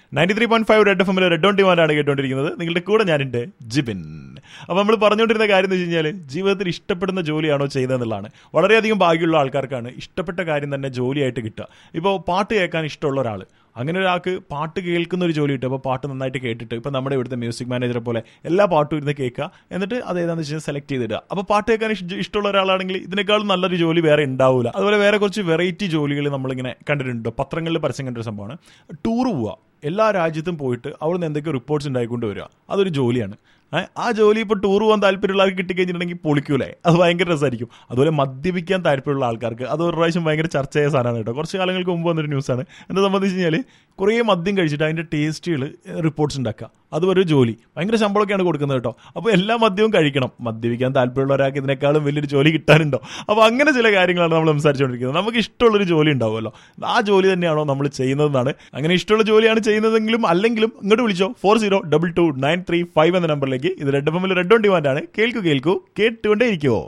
ninety three point five red F എമ്മിൽ red on ഡിമാൻഡാണ് കേട്ടോണ്ടിരിക്കുന്നത് നിങ്ങളുടെ കൂടെ ഞാനുണ്ട് ജിബിൻ അപ്പോൾ നമ്മൾ പറഞ്ഞുകൊണ്ടിരുന്ന കാര്യം എന്ന് വെച്ച് കഴിഞ്ഞാൽ ജീവിതത്തിൽ ഇഷ്ടപ്പെടുന്ന ജോലിയാണോ ചെയ്യുന്നതെന്നുള്ളതാണ് വളരെയധികം ഭാഗ്യമുള്ള ആൾക്കാർക്കാണ് ഇഷ്ടപ്പെട്ട കാര്യം തന്നെ ജോലിയായിട്ട് കിട്ടുക ഇപ്പോൾ പാട്ട് കേൾക്കാൻ ഇഷ്ടമുള്ള ഒരാൾ അങ്ങനെ ഒരാൾക്ക് പാട്ട് കേൾക്കുന്ന ഒരു ജോലി കിട്ടും അപ്പോൾ പാട്ട് നന്നായിട്ട് കേട്ടിട്ട് ഇപ്പോൾ നമ്മുടെ ഇവിടുത്തെ മ്യൂസിക് മാനേജറെ പോലെ എല്ലാ പാട്ടും ഇരുന്ന് കേൾക്കുക എന്നിട്ട് അത് ഏതാണെന്ന് വെച്ചാൽ സെലക്ട് ചെയ്തിടുക അപ്പോൾ പാട്ട് കേൾക്കാൻ ഇഷ്ട- ഇഷ്ടമുള്ള ഒരാളാണെങ്കിൽ ഇതിനേക്കാളും നല്ലൊരു ജോലി വേറെ ഉണ്ടാവില്ല അതുപോലെ വേറെ കുറച്ച് വെറൈറ്റി ജോലികൾ നമ്മളിങ്ങനെ കണ്ടിട്ടുണ്ട് പത്രങ്ങളിൽ പരസ്യം കണ്ട ഒരു സംഭവമാണ് ടൂർ പോവുക എല്ലാ രാജ്യത്തും പോയിട്ട് അവിടുന്ന് എന്തൊക്കെ റിപ്പോർട്ട്സ് ഉണ്ടായിക്കൊണ്ട് വരിക അതൊരു ജോലിയാണ് ഏ, ആ ജോലി ഇപ്പോൾ ടൂർ പോകാൻ താല്പര്യമുള്ള ആൾക്ക് കിട്ടിക്കഴിഞ്ഞിട്ടുണ്ടെങ്കിൽ പൊളിക്കൂലേ അത് ഭയങ്കര രസമായിരിക്കും അതുപോലെ മദ്യപിക്കാൻ താല്പര്യമുള്ള ആൾക്കാർക്ക് അത് ഒരു പ്രാവശ്യം ഭയങ്കര ചർച്ചയായ സാധനമാണ് കേട്ടോ കുറച്ച് കാലങ്ങൾക്ക് മുമ്പ് വന്നൊരു ന്യൂസാണ് എന്നെ സംബന്ധിച്ച് കഴിഞ്ഞാൽ കുറേ മദ്യം കഴിച്ചിട്ട് അതിൻ്റെ ടേസ്റ്റുകൾ റിപ്പോർട്ട്സ് ഉണ്ടാക്കുക അത് ഒരു ജോലി ഭയങ്കര ശമ്പളമൊക്കെയാണ് കൊടുക്കുന്നത് കേട്ടോ അപ്പോൾ എല്ലാ മദ്യവും കഴിക്കണം മദ്യപിക്കാൻ താല്പര്യമുള്ള ഒരാൾക്ക് ഇതിനേക്കാളും വലിയൊരു ജോലി കിട്ടാനുണ്ടോ അപ്പോൾ അങ്ങനെ ചില കാര്യങ്ങളാണ് നമ്മൾ സംസാരിച്ചുകൊണ്ടിരിക്കുന്നത് നമുക്ക് ഇഷ്ടമുള്ളൊരു ജോലി ഉണ്ടാവുമല്ലോ ആ ജോലി തന്നെയാണോ നമ്മൾ ചെയ്യുന്നതെന്നാണ് അങ്ങനെ ഇഷ്ടമുള്ള ജോലിയാണ് ചെയ്യുന്നതെങ്കിലും അല്ലെങ്കിലും ഇങ്ങോട്ട് വിളിച്ചോ four zero double two nine three five എന്ന നമ്പറിലേക്ക് ഇത് റെഡ് എഫ് എമ്മിൽ റെഡ് ഓൺ ഡിമാൻഡാണ് കേൾക്കൂ കേൾക്കൂ കേട്ടുകൊണ്ടേ ഇരിക്കുമോ